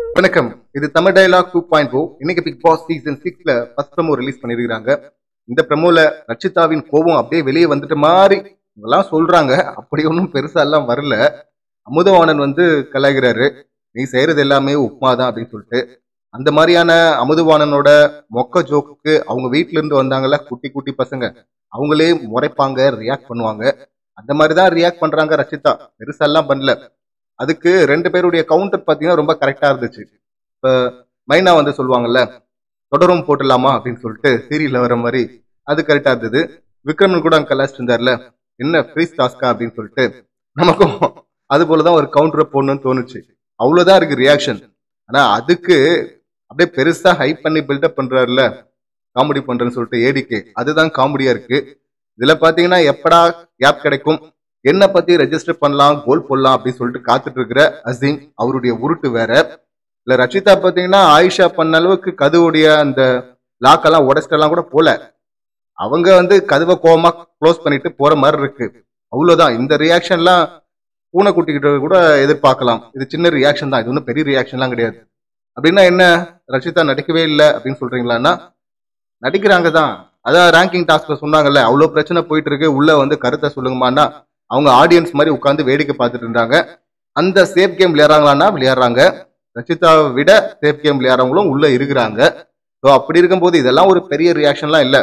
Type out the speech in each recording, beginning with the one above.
வணக்கம் இது Tamil dialogue two point O இன்னைக்கு பிக் பாஸ் சீசன் சிக்ஸ்ல ஃபர்ஸ்ட் ப்ரமோ ரிலீஸ் பண்ணிருக்காங்க இந்த ப்ரமோல ரச்சிதாவின் கோபம் அப்படியே வெளியே வந்துட்ட மாதிரி இதெல்லாம் சொல்றாங்க அப்படி ஒன்றும் பெருசா எல்லாம் வரல அமுதவாணன் வந்து கலாய்கிறாரு நீ செய்யறது எல்லாமே உப்மா தான் அப்படின்னு சொல்லிட்டு அந்த மாதிரியான அமுதவாணனோட மொக்க ஜோக்குக்கு அவங்க வீட்ல இருந்து வந்தாங்கல்ல குட்டி குட்டி பசங்க அவங்களே முறைப்பாங்க ரியாக்ட் பண்ணுவாங்க அந்த மாதிரி தான் ரியாக்ட் பண்றாங்க ரச்சிதா பெருசெல்லாம் பண்ணல அதுக்கு ரெண்டு பேருடைய கவுண்டர் பார்த்தீங்கன்னா ரொம்ப கரெக்டா இருந்துச்சு இப்போ மைனா வந்து சொல்லுவாங்கல்ல தொடரும் போட்டுடலாமா அப்படின்னு சொல்லிட்டு சீரியல்ல வர மாதிரி அது கரெக்டா இருந்தது விக்ரமன் கூட அங்க கலாச்சிட்டு இருந்தார்ல என்ன ஃப்ரீஸ் டாஸ்கா அப்படின்னு சொல்லிட்டு நமக்கும் அது போலதான் ஒரு கவுண்டரை போடணும்னு தோணுச்சு அவ்வளவுதான் இருக்கு ரியாக்ஷன் ஆனா அதுக்கு அப்படியே பெருசா ஹைப் பண்ணி பில்டப் பண்றாருல காமெடி பண்றேன்னு சொல்லிட்டு ஏடிகே அதுதான் காமெடியா இருக்கு இதுல பாத்தீங்கன்னா எப்படா கேப் கிடைக்கும் என்ன பத்தி ரெஜிஸ்டர் பண்ணலாம் கோல் போடலாம் அப்படின்னு சொல்லிட்டு காத்துட்டு இருக்கிற அசீம் அவருடைய உருட்டு வேற இல்ல ரச்சிதா பாத்தீங்கன்னா ஆயிஷா பண்ண அளவுக்கு கதுவுடைய அந்த லாக்கெல்லாம் உடச்சிட்டெல்லாம் கூட போல அவங்க வந்து கதவை கோவமா க்ளோஸ் பண்ணிட்டு போற மாதிரி இருக்கு அவ்வளவுதான் இந்த ரியாக்ஷன்லாம் பூனைக்குட்டி கிட்ட கூட எதிர்பார்க்கலாம் இது சின்ன ரியாக்ஷன் தான் இது ஒன்றும் பெரிய ரியாக்ஷன்லாம் கிடையாது அப்படின்னா என்ன ரச்சிதா நடிக்கவே இல்லை அப்படின்னு சொல்றீங்களான்னா நடிக்கிறாங்க தான் அதான் ரேங்கிங் டாஸ்க்ல சொன்னாங்கல்ல அவ்வளோ பிரச்சனை போயிட்டு இருக்கு உள்ள வந்து கருத்தை சொல்லுங்கம்மான்னா அவங்க ஆடியன்ஸ் மாதிரி உட்காந்து வேடிக்கை பார்த்துட்டு இருந்தாங்க அந்த சேஃப் கேம் விளையாடுறாங்களான்னா விளையாடுறாங்க ரச்சிதாவை விட சேஃப் கேம் விளையாடுறவங்களும் உள்ள இருக்கிறாங்க ஸோ அப்படி இருக்கும்போது இதெல்லாம் ஒரு பெரிய ரியாக்ஷன்லாம் இல்லை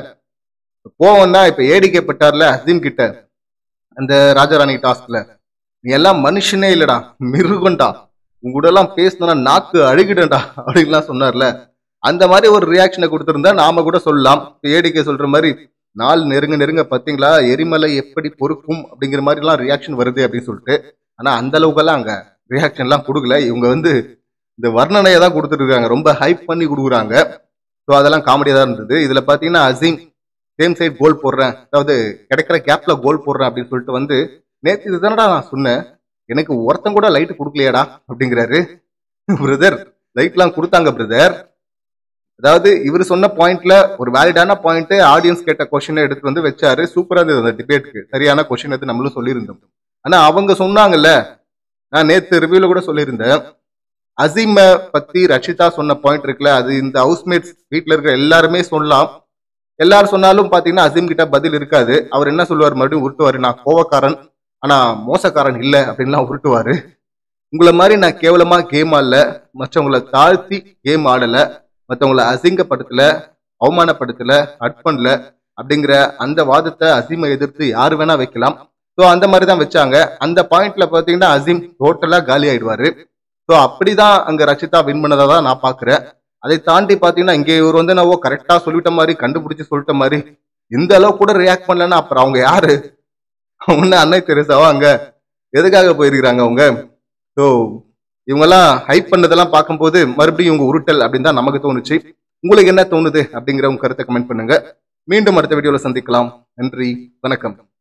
கோவம் தான் இப்போ ஏடிக்கை பட்டார்ல அசீம் கிட்ட அந்த ராஜாராணி டாஸ்க்ல நீ எல்லாம் மனுஷனே இல்லடா மிருகண்டா உங்க கூட எல்லாம் பேசணும்னா நாக்கு அழுகிடண்டா அப்படின்லாம் சொன்னார்ல அந்த மாதிரி ஒரு ரியாக்ஷனை கொடுத்திருந்தா நாம கூட சொல்லலாம் ஏடிக்கை சொல்ற மாதிரி நாள் நெருங்க நெருங்க பாத்தீங்களா எரிமலை எப்படி பொறுக்கும் அப்படிங்கிற மாதிரி எல்லாம் ரியாக்ஷன் வருது அப்படின்னு சொல்லிட்டு ஆனா அந்த அளவுக்கெல்லாம் அங்க ரியாக்ஷன் எல்லாம் கொடுக்கல இவங்க வந்து இந்த வர்ணனையை தான் கொடுத்துட்டு இருக்காங்க ரொம்ப ஹைப் பண்ணி கொடுக்குறாங்க ஸோ அதெல்லாம் காமெடியா தான் இருந்தது இதுல பாத்தீங்கன்னா அசீம் சேம் சைட் கோல் போடுறேன் அதாவது கிடைக்கிற கேப்ல கோல் போடுறேன் அப்படின்னு சொல்லிட்டு வந்து நேற்று இதுதானடா நான் சொன்னேன் எனக்கு ஒருத்தன் கூட லைட் கொடுக்கலையாடா அப்படிங்கிறாரு பிரதர் லைட்லாம் கொடுத்தாங்க பிரதர் அதாவது இவர் சொன்ன பாயிண்ட்ல ஒரு வேலிடான பாயிண்ட் ஆடியன்ஸ் கேட்ட கொஸ்டினை எடுத்து வந்து வச்சாரு சூப்பரா இருந்தது அந்த டிபேட்க்கு சரியான கொஸ்டின் எடுத்து நம்மளும் சொல்லியிருந்தோம் ஆனா அவங்க சொன்னாங்கல்ல நான் நேத்து ரிவ்யூல கூட சொல்லியிருந்தேன் அசீம பத்தி ரஷிதா சொன்ன பாயிண்ட் இருக்குல்ல அது இந்த ஹவுஸ்மேட்ஸ் வீட்ல இருக்கிற எல்லாருமே சொல்லலாம் எல்லாரும் சொன்னாலும் பாத்தீங்கன்னா அசீம் கிட்ட பதில் இருக்காது அவர் என்ன சொல்லுவார் மறுபடியும் உருட்டுவாரு நான் கோவக்காரன் ஆனா மோசக்காரன் இல்ல அப்படின்லாம் உருட்டுவாரு உங்களை மாதிரி நான் கேவலமா கேம் ஆடல மற்றவங்களை தாழ்த்தி கேம் ஆடல மற்றவங்கள அசிங்கப்படுத்தல அவமானப்படுத்தல ஹட் பண்ணல அப்படிங்கிற அந்த வாதத்தை அசீமை எதிர்த்து யாரு வேணா வைக்கலாம் ஸோ அந்த மாதிரி தான் வச்சாங்க அந்த பாயிண்ட்ல பாத்தீங்கன்னா அசீம் டோட்டலா காலி ஆயிடுவாரு ஸோ அப்படிதான் அங்க ரச்சிதா வின் பண்ணதா தான் நான் பாக்குறேன் அதை தாண்டி பாத்தீங்கன்னா இங்க இவர் வந்து நான் கரெக்டா சொல்லிட்ட மாதிரி கண்டுபிடிச்சு சொல்லிட்ட மாதிரி இந்த அளவு கூட ரியாக்ட் பண்ணலன்னா அப்புறம் அவங்க யாரு அவங்க அன்னை தெரசாவா அங்க எதுக்காக போயிருக்கிறாங்க அவங்க ஸோ இவங்கெல்லாம் ஹைப் பண்ணதெல்லாம் பார்க்கும்போது மறுபடியும் இவங்க உருட்டல் அப்படின்னு தான் நமக்கு தோணுச்சு உங்களுக்கு என்ன தோணுது அப்படிங்கிற உங்க கருத்தை கமெண்ட் பண்ணுங்க மீண்டும் அடுத்த வீடியோல சந்திக்கலாம் நன்றி வணக்கம்